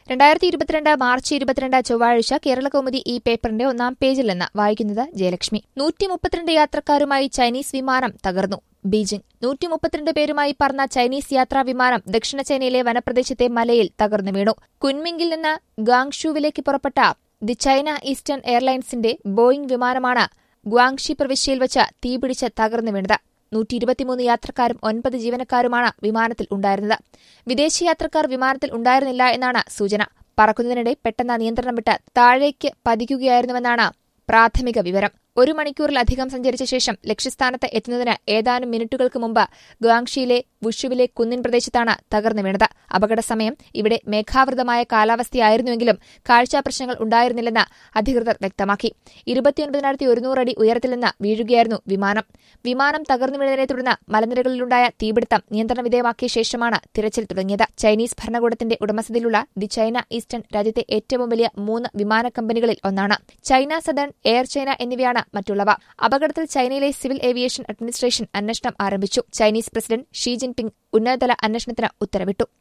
രണ്ടായിരത്തി ഇരുപത്തിരണ്ട് മാർച്ച് ഇരുപത്തിരണ്ട് ചൊവ്വാഴ്ച കേരളകൗമുദി ഈ പേപ്പറിന്റെ ഒന്നാം പേജിൽ നിന്ന് വായിക്കുന്നത് ജയലക്ഷ്മി നൂറ്റി മുപ്പത്തിരണ്ട് യാത്രക്കാരുമായി ചൈനീസ് വിമാനം തകർന്നു ബീജിംഗ് നൂറ്റി മുപ്പത്തിരണ്ട് പേരുമായി പറന്ന ചൈനീസ് യാത്രാ വിമാനം ദക്ഷിണ ചൈനയിലെ വനപ്രദേശത്തെ മലയിൽ തകർന്നു വീണു കുൻമിംഗിൽ നിന്ന് ഗാങ്ഷുവിലേക്ക് പുറപ്പെട്ട ദി ചൈന ഈസ്റ്റേൺ എയർലൈൻസിന്റെ ബോയിംഗ് വിമാനമാണ് ഗ്വാങ്ഷി പ്രവിശ്യയിൽ വച്ച് തീപിടിച്ച് തകർന്നു വീണത് നൂറ്റി ഇരുപത്തിമൂന്ന് യാത്രക്കാരും ഒൻപത് ജീവനക്കാരുമാണ് വിമാനത്തിൽ ഉണ്ടായിരുന്നത് വിദേശ യാത്രക്കാർ വിമാനത്തിൽ ഉണ്ടായിരുന്നില്ല എന്നാണ് സൂചന പറക്കുന്നതിനിടെ പെട്ടെന്ന് നിയന്ത്രണം വിട്ട് താഴേക്ക് പതിക്കുകയായിരുന്നുവെന്നാണ് പ്രാഥമിക വിവരം ഒരു മണിക്കൂറിലധികം സഞ്ചരിച്ച ശേഷം ലക്ഷ്യസ്ഥാനത്ത് എത്തുന്നതിന് ഏതാനും മിനിറ്റുകൾക്ക് മുമ്പ് ഗ്വാങ്ഷിയിലെ വുഷുവിലെ കുന്നിൻ പ്രദേശത്താണ് തകർന്നു വീണത് അപകട സമയം ഇവിടെ മേഘാവൃതമായ കാലാവസ്ഥയായിരുന്നുവെങ്കിലും കാഴ്ചാ പ്രശ്നങ്ങൾ ഉണ്ടായിരുന്നില്ലെന്ന് അധികൃതർ വ്യക്തമാക്കി ഇരുപത്തിയൊൻപതിനായിരത്തി ഒരുന്നൂറ് അടി ഉയരത്തിൽ നിന്ന് വീഴുകയായിരുന്നു വിമാനം വിമാനം തകർന്നു വീണതിനെ തുടർന്ന് മലനിരകളിലുണ്ടായ തീപിടുത്തം നിയന്ത്രണ വിധേയമാക്കിയ ശേഷമാണ് തിരച്ചിൽ തുടങ്ങിയത് ചൈനീസ് ഭരണകൂടത്തിന്റെ ഉടമസ്ഥതയിലുള്ള ദി ചൈന ഈസ്റ്റേൺ രാജ്യത്തെ ഏറ്റവും വലിയ മൂന്ന് വിമാന കമ്പനികളിൽ ഒന്നാണ് ചൈന സദേൺ എയർ ചൈന എന്നിവയാണ് മറ്റുള്ളവ അപകടത്തിൽ ചൈനയിലെ സിവിൽ ഏവിയേഷൻ അഡ്മിനിസ്ട്രേഷൻ അന്വേഷണം ആരംഭിച്ചു ചൈനീസ് പ്രസിഡന്റ് ഷീ ജിൻപിങ് ഉന്നതതല അന്വേഷണത്തിന് ഉത്തരവിട്ടു